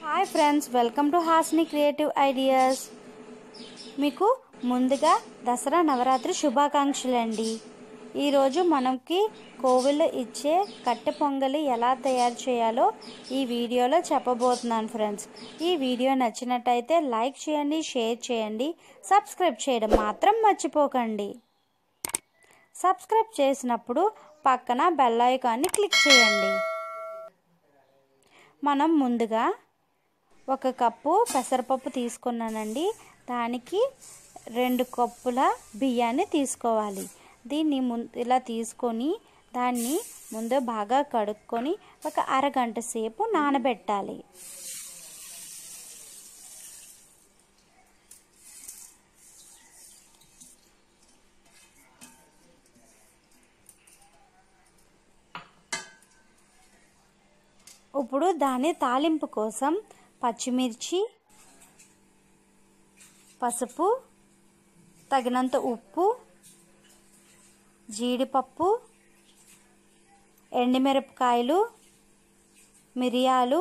hi friends welcome to Hasni creative ideas మీకు ముందుగా దసరా నవరాత్రి శుభాకాంక్షలు అండి ఈరోజు మనకి కోవిల్లో ఇచ్చే కట్టె పొంగలి ఎలా తయారు చేయాలో ఈ వీడియోలో చెప్పబోతున్నాను ఫ్రెండ్స్ ఈ వీడియో నచ్చినట్టయితే లైక్ చేయండి షేర్ చేయండి సబ్స్క్రైబ్ చేయడం మాత్రం మర్చిపోకండి సబ్స్క్రైబ్ చేసినప్పుడు పక్కన బెల్ ఐకాన్ని క్లిక్ చేయండి మనం ముందుగా ఒక కప్పు పెసరపప్పు తీసుకున్నానండి దానికి రెండు కప్పుల బియ్యాన్ని తీసుకోవాలి దీన్ని ము ఇలా తీసుకొని దాన్ని ముందు బాగా కడుక్కొని ఒక అరగంట సేపు నానబెట్టాలి ఇప్పుడు దాని తాలింపు కోసం పచ్చిమిర్చి పసుపు తగినంత ఉప్పు జీడిపప్పు ఎండిమిరపకాయలు మిరియాలు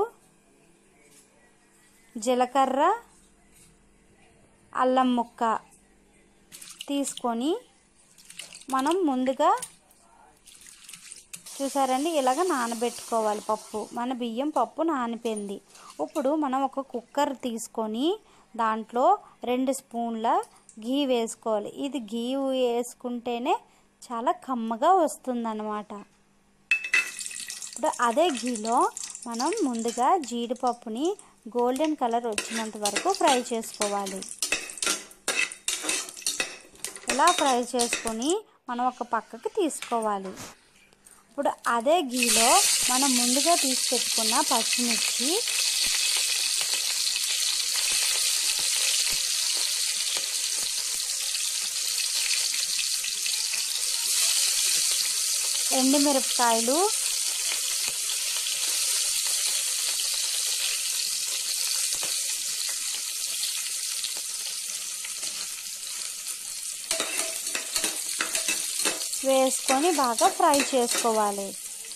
జీలకర్ర అల్లం ముక్క తీసుకొని మనం ముందుగా చూసారండి ఇలాగ నానబెట్టుకోవాలి పప్పు మన బియ్యం పప్పు నానిపోయింది ఇప్పుడు మనం ఒక కుక్కర్ తీసుకొని దాంట్లో రెండు స్పూన్ల గీ వేసుకోవాలి ఇది గీ వేసుకుంటేనే చాలా కమ్మగా వస్తుందన్నమాట ఇప్పుడు అదే గీలో మనం ముందుగా జీడిపప్పుని గోల్డెన్ కలర్ వచ్చినంత వరకు ఫ్రై చేసుకోవాలి ఇలా ఫ్రై చేసుకొని మనం ఒక పక్కకి తీసుకోవాలి ఇప్పుడు అదే గీలో మనం ముందుగా తీసి పెట్టుకున్న పచ్చిమిర్చి ఎండుమిరపకాయలు వేసుకొని బాగా ఫ్రై చేసుకోవాలి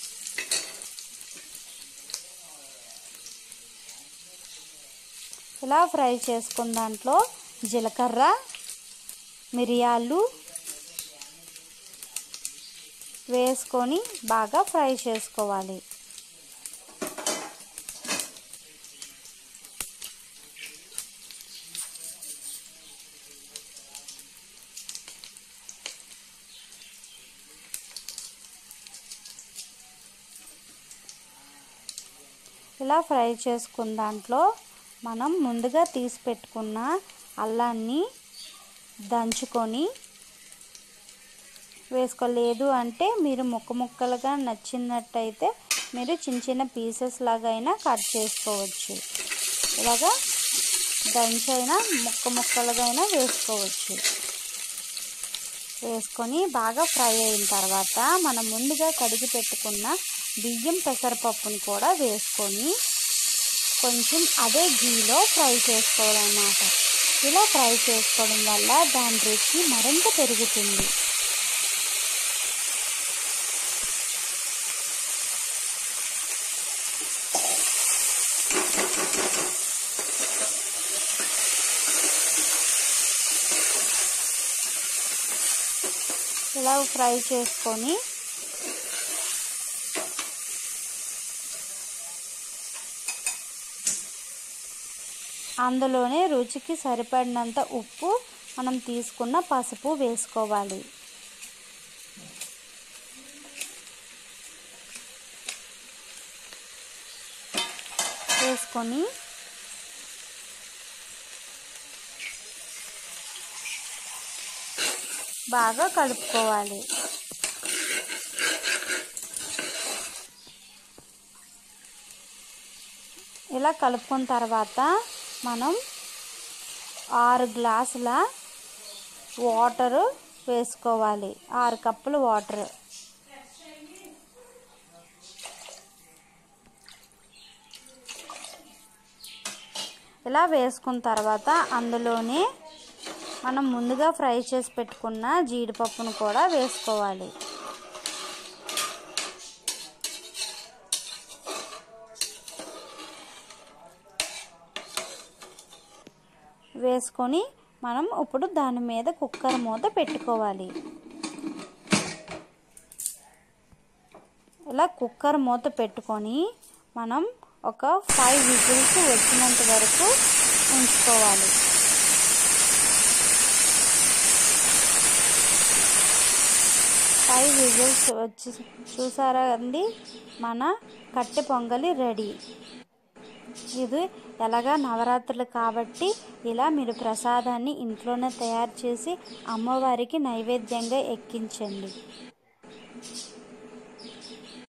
ఇలా ఫ్రై చేసుకున్న దాంట్లో జీలకర్ర మిరియాలు వేసుకొని బాగా ఫ్రై చేసుకోవాలి ఇలా ఫ్రై చేసుకున్న దాంట్లో మనం ముందుగా తీసి పెట్టుకున్న అల్లాన్ని దంచుకొని వేసుకోలేదు అంటే మీరు ముక్క ముక్కలుగా నచ్చినట్టయితే మీరు చిన్న చిన్న పీసెస్ లాగా అయినా కట్ చేసుకోవచ్చు ఇలాగా దంచైనా ముక్క ముక్కలుగా అయినా వేసుకోవచ్చు వేసుకొని బాగా ఫ్రై అయిన తర్వాత మనం ముందుగా కడిగి పెట్టుకున్న బియ్యం పెసరపప్పుని కూడా వేసుకొని కొంచెం అదే గీలో ఫ్రై చేసుకోవాలన్నమాట ఇలా ఫ్రై చేసుకోవడం వల్ల దాని రుచి మరింత పెరుగుతుంది ఇలా ఫ్రై చేసుకొని అందులోనే రుచికి సరిపడినంత ఉప్పు మనం తీసుకున్న పసుపు వేసుకోవాలి వేసుకొని బాగా కలుపుకోవాలి ఇలా కలుపుకున్న తర్వాత మనం ఆరు గ్లాసుల వాటరు వేసుకోవాలి ఆరు కప్పులు వాటర్ ఇలా వేసుకున్న తర్వాత అందులోనే మనం ముందుగా ఫ్రై చేసి పెట్టుకున్న జీడిపప్పును కూడా వేసుకోవాలి వేసుకొని మనం ఇప్పుడు దాని మీద కుక్కర్ మూత పెట్టుకోవాలి ఇలా కుక్కర్ మూత పెట్టుకొని మనం ఒక ఫైవ్ విజిల్స్ వచ్చినంత వరకు ఉంచుకోవాలి ఫైవ్ విజిల్స్ వచ్చి చూసారా అండి మన కట్టె పొంగలి రెడీ ఇది ఎలాగా నవరాత్రులు కాబట్టి ఇలా మీరు ప్రసాదాన్ని ఇంట్లోనే తయారు చేసి అమ్మవారికి నైవేద్యంగా ఎక్కించండి